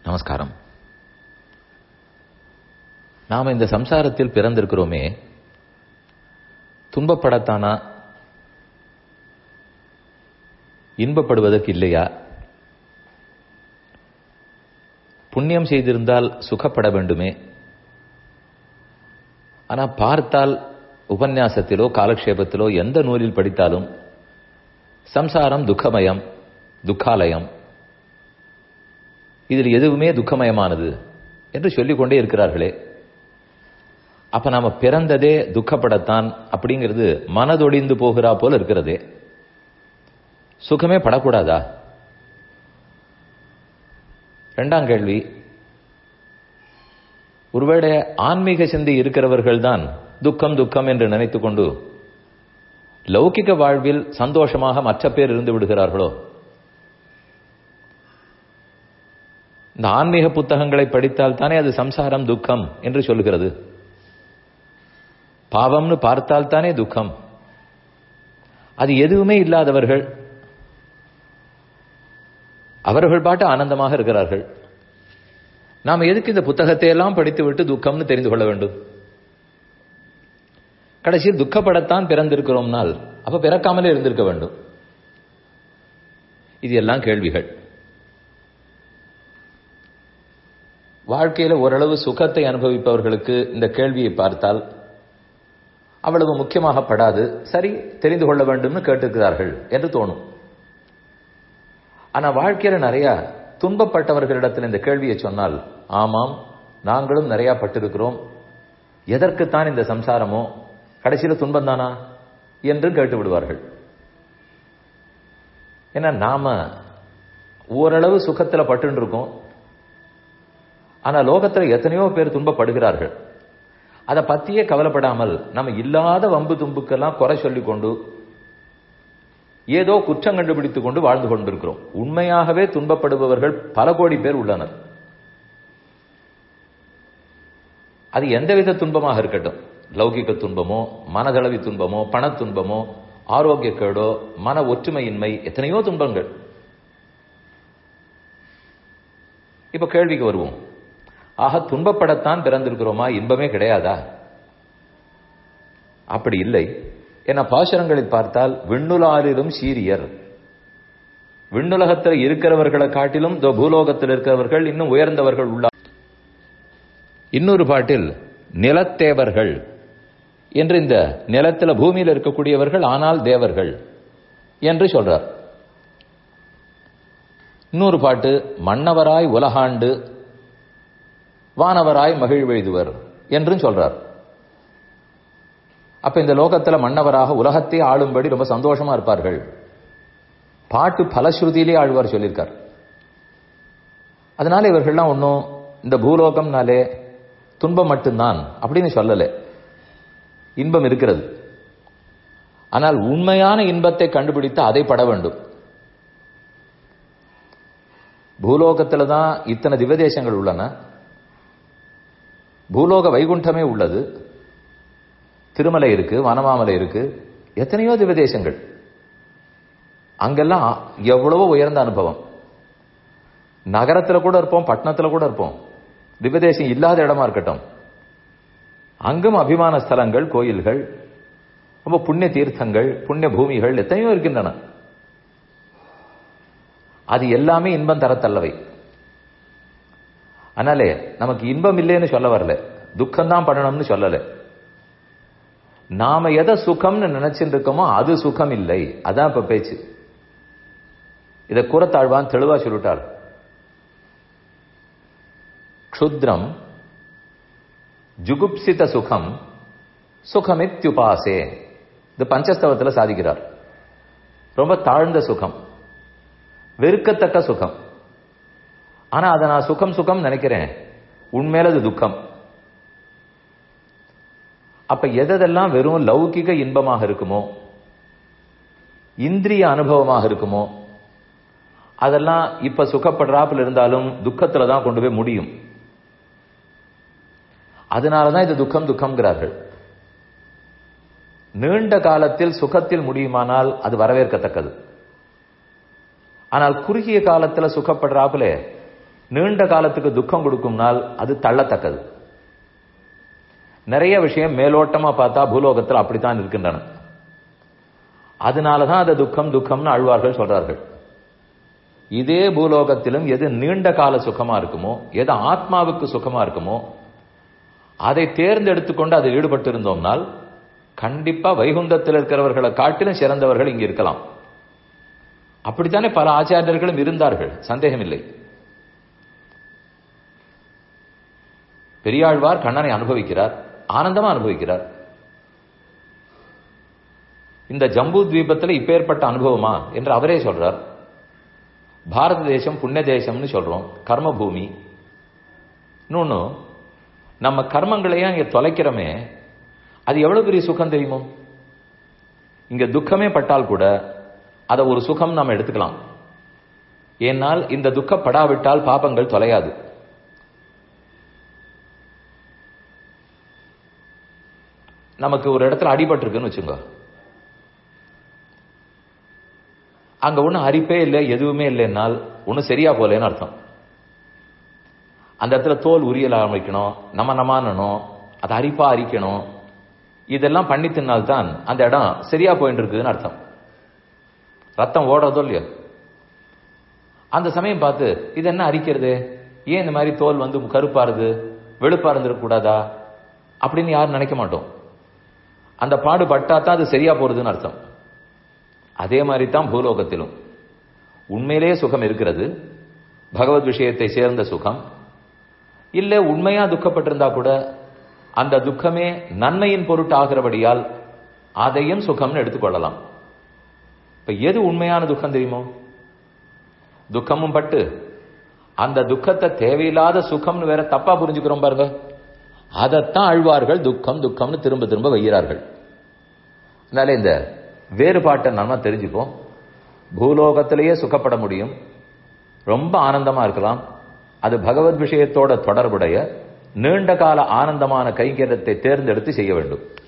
நமஸ்காரம் நாம இந்த சம்சாரத்தில் பிறந்திருக்கிறோமே துன்பப்படத்தானா இன்பப்படுவதற்கு இல்லையா புண்ணியம் செய்திருந்தால் சுகப்பட வேண்டுமே ஆனா பார்த்தால் உபன்யாசத்திலோ காலக்ஷேபத்திலோ எந்த நூலில் படித்தாலும் சம்சாரம் துக்கமயம் துக்காலயம் இதில் எதுவுமே துக்கமயமானது என்று சொல்லிக்கொண்டே இருக்கிறார்களே அப்ப நாம பிறந்ததே துக்கப்படத்தான் அப்படிங்கிறது மனதொடிந்து போகிறா போல இருக்கிறதே சுகமே படக்கூடாதா ரெண்டாம் கேள்வி ஒருவேளை ஆன்மீக சிந்தை இருக்கிறவர்கள் தான் துக்கம் துக்கம் என்று நினைத்துக் கொண்டு லௌகிக வாழ்வில் சந்தோஷமாக மற்ற பேர் இருந்து விடுகிறார்களோ இந்த ஆன்மீக புத்தகங்களை படித்தால் தானே அது சம்சாரம் துக்கம் என்று சொல்லுகிறது பாவம்னு பார்த்தால் தானே துக்கம் அது எதுவுமே இல்லாதவர்கள் அவர்கள் பாட்டு ஆனந்தமாக இருக்கிறார்கள் நாம் எதுக்கு இந்த புத்தகத்தை எல்லாம் படித்து விட்டு துக்கம்னு தெரிந்து கொள்ள வேண்டும் கடைசியில் துக்கப்படத்தான் பிறந்திருக்கிறோம்னால் அப்ப பிறக்காமலே இருந்திருக்க வேண்டும் இது எல்லாம் கேள்விகள் வாழ்க்கையில ஓரளவு சுகத்தை அனுபவிப்பவர்களுக்கு இந்த கேள்வியை பார்த்தால் அவ்வளவு முக்கியமாக படாது சரி தெரிந்து கொள்ள வேண்டும்னு கேட்டிருக்கிறார்கள் என்று தோணும் ஆனா வாழ்க்கையில நிறைய துன்பப்பட்டவர்களிடத்தில் இந்த கேள்வியை சொன்னால் ஆமாம் நாங்களும் நிறைய பட்டிருக்கிறோம் எதற்குத்தான் இந்த சம்சாரமோ கடைசியில துன்பம் தானா என்று கேட்டு விடுவார்கள் ஏன்னா நாம ஓரளவு சுகத்துல பட்டு இருக்கோம் ஆனா லோகத்துல எத்தனையோ பேர் துன்பப்படுகிறார்கள் அதை பத்தியே கவலைப்படாமல் நம்ம இல்லாத வம்பு தும்புக்கெல்லாம் குறை சொல்லிக் கொண்டு ஏதோ குற்றம் கண்டுபிடித்துக் கொண்டு வாழ்ந்து கொண்டிருக்கிறோம் உண்மையாகவே துன்பப்படுபவர்கள் பல கோடி பேர் உள்ளனர் அது எந்தவித துன்பமாக இருக்கட்டும் லௌகிக துன்பமோ மனதளவி துன்பமோ பண துன்பமோ ஆரோக்கிய கேடோ மன ஒற்றுமையின்மை எத்தனையோ துன்பங்கள் இப்ப கேள்விக்கு வருவோம் ஆக துன்பப்படத்தான் பிறந்திருக்கிறோமா இன்பமே கிடையாதா அப்படி இல்லை என பாசுரங்களில் பார்த்தால் விண்ணுலாரிலும் சீரியர் விண்ணுலகத்தில் இருக்கிறவர்களை காட்டிலும் பூலோகத்தில் இருக்கிறவர்கள் இன்னும் உயர்ந்தவர்கள் உள்ளார் இன்னொரு பாட்டில் நிலத்தேவர்கள் என்று இந்த நிலத்தில் பூமியில் இருக்கக்கூடியவர்கள் ஆனால் தேவர்கள் என்று சொல்றார் இன்னொரு பாட்டு மன்னவராய் உலகாண்டு வானவராய் மகிழ்வெய்துவர் என்றும் சொல்றார் அப்ப இந்த லோகத்துல மன்னவராக உலகத்தை ஆளும்படி ரொம்ப சந்தோஷமா இருப்பார்கள் பாட்டு பலஸ்ருதியிலே ஆழ்வார் சொல்லியிருக்கார் அதனால இவர்கள்லாம் ஒன்றும் இந்த பூலோகம்னாலே துன்பம் மட்டும்தான் அப்படின்னு சொல்லலை இன்பம் இருக்கிறது ஆனால் உண்மையான இன்பத்தை கண்டுபிடித்து அதை பட வேண்டும் பூலோகத்துல தான் இத்தனை திவதேசங்கள் உள்ளன பூலோக வைகுண்டமே உள்ளது திருமலை இருக்கு வனமாமலை இருக்கு எத்தனையோ திவதேசங்கள் அங்கெல்லாம் எவ்வளவோ உயர்ந்த அனுபவம் நகரத்துல கூட இருப்போம் பட்டணத்துல கூட இருப்போம் திவதேசம் இல்லாத இடமா இருக்கட்டும் அங்கும் அபிமான ஸ்தலங்கள் கோயில்கள் ரொம்ப புண்ணிய தீர்த்தங்கள் புண்ணிய பூமிகள் எத்தனையோ இருக்கின்றன அது எல்லாமே இன்பம் தரத்தல்லவை அதனாலே நமக்கு இன்பம் இல்லைன்னு சொல்ல வரல துக்கம்தான் படணும்னு சொல்லல நாம எதை சுகம்னு நினைச்சிட்டு இருக்கோமோ அது சுகம் இல்லை அதான் இப்ப பேச்சு இதை கூறத்தாழ்வான் தெளிவா சொல்லிட்டார் க்ஷுத்ரம் ஜுகுப்சித சுகம் சுகமித்யுபாசே இது பஞ்சஸ்தவத்தில் சாதிக்கிறார் ரொம்ப தாழ்ந்த சுகம் வெறுக்கத்தக்க சுகம் ஆனா அதை நான் சுகம் சுகம் நினைக்கிறேன் உண்மையில அது துக்கம் அப்ப எதெல்லாம் வெறும் லௌகிக இன்பமாக இருக்குமோ இந்திரிய அனுபவமாக இருக்குமோ அதெல்லாம் இப்ப சுகப்படுறாப்புல இருந்தாலும் துக்கத்துல தான் கொண்டு போய் முடியும் அதனாலதான் இது துக்கம் துக்கம்ங்கிறார்கள் நீண்ட காலத்தில் சுகத்தில் முடியுமானால் அது வரவேற்கத்தக்கது ஆனால் குறுகிய காலத்துல சுகப்படுறாப்புல நீண்ட காலத்துக்கு துக்கம் கொடுக்கும்னால் அது தள்ளத்தக்கது நிறைய விஷயம் மேலோட்டமா பார்த்தா பூலோகத்தில் அப்படித்தான் இருக்கின்றன அதனாலதான் அது துக்கம் துக்கம்னு அழ்வார்கள் சொல்றார்கள் இதே பூலோகத்திலும் எது நீண்ட கால சுகமா இருக்குமோ எது ஆத்மாவுக்கு சுகமா இருக்குமோ அதை தேர்ந்தெடுத்து கொண்டு அதில் ஈடுபட்டு இருந்தோம்னால் கண்டிப்பா வைகுந்தத்தில் இருக்கிறவர்களை காட்டிலும் சிறந்தவர்கள் இங்கு இருக்கலாம் அப்படித்தானே பல ஆச்சாரியர்களும் இருந்தார்கள் சந்தேகமில்லை பெரியாழ்வார் கண்ணனை அனுபவிக்கிறார் ஆனந்தமா அனுபவிக்கிறார் இந்த ஜம்பு தீபத்தில் இப்பேற்பட்ட அனுபவமா என்று அவரே சொல்றார் பாரத தேசம் புண்ணிய தேசம்னு சொல்றோம் கர்ம பூமி இன்னொன்னு நம்ம கர்மங்களையே இங்க தொலைக்கிறோமே அது எவ்வளவு பெரிய சுகம் தெரியுமோ இங்க துக்கமே பட்டால் கூட அதை ஒரு சுகம் நாம் எடுத்துக்கலாம் ஏனால் இந்த துக்கப்படாவிட்டால் பாபங்கள் தொலையாது நமக்கு ஒரு இடத்துல அடிபட்டிருக்குன்னு வச்சுங்க அங்க ஒன்றும் அரிப்பே இல்லை எதுவுமே இல்லைன்னால் ஒன்றும் சரியா போலேன்னு அர்த்தம் அந்த இடத்துல தோல் உரியல ஆரம்பிக்கணும் நம்ம நமானணும் அதை அரிப்பா அரிக்கணும் இதெல்லாம் பண்ணி தின்னால்தான் அந்த இடம் சரியா போயிட்டு இருக்குதுன்னு அர்த்தம் ரத்தம் ஓடுறதோ இல்லையோ அந்த சமயம் பார்த்து இது என்ன அரிக்கிறது ஏன் இந்த மாதிரி தோல் வந்து கருப்பாருது வெளுப்பா இருந்துடக்கூடாதா அப்படின்னு யாரும் நினைக்க மாட்டோம் அந்த பாடு பட்டா தான் அது சரியா போறதுன்னு அர்த்தம் அதே மாதிரி தான் பூலோகத்திலும் உண்மையிலேயே சுகம் இருக்கிறது பகவத் விஷயத்தை சேர்ந்த சுகம் இல்ல உண்மையா துக்கப்பட்டிருந்தா கூட அந்த துக்கமே நன்மையின் பொருட்டு ஆகிறபடியால் அதையும் சுகம்னு எடுத்துக்கொள்ளலாம் இப்ப எது உண்மையான துக்கம் தெரியுமோ துக்கமும் பட்டு அந்த துக்கத்தை தேவையில்லாத சுகம்னு வேற தப்பா புரிஞ்சுக்கிறோம் பாருங்க அதைத்தான் அழ்வார்கள் துக்கம் துக்கம்னு திரும்ப திரும்ப வைகிறார்கள் அதனால இந்த வேறுபாட்டை நம்ம தெரிஞ்சுப்போம் பூலோகத்திலேயே சுகப்பட முடியும் ரொம்ப ஆனந்தமா இருக்கலாம் அது பகவத் விஷயத்தோட தொடர்புடைய நீண்ட கால ஆனந்தமான கைங்கரியத்தை தேர்ந்தெடுத்து செய்ய வேண்டும்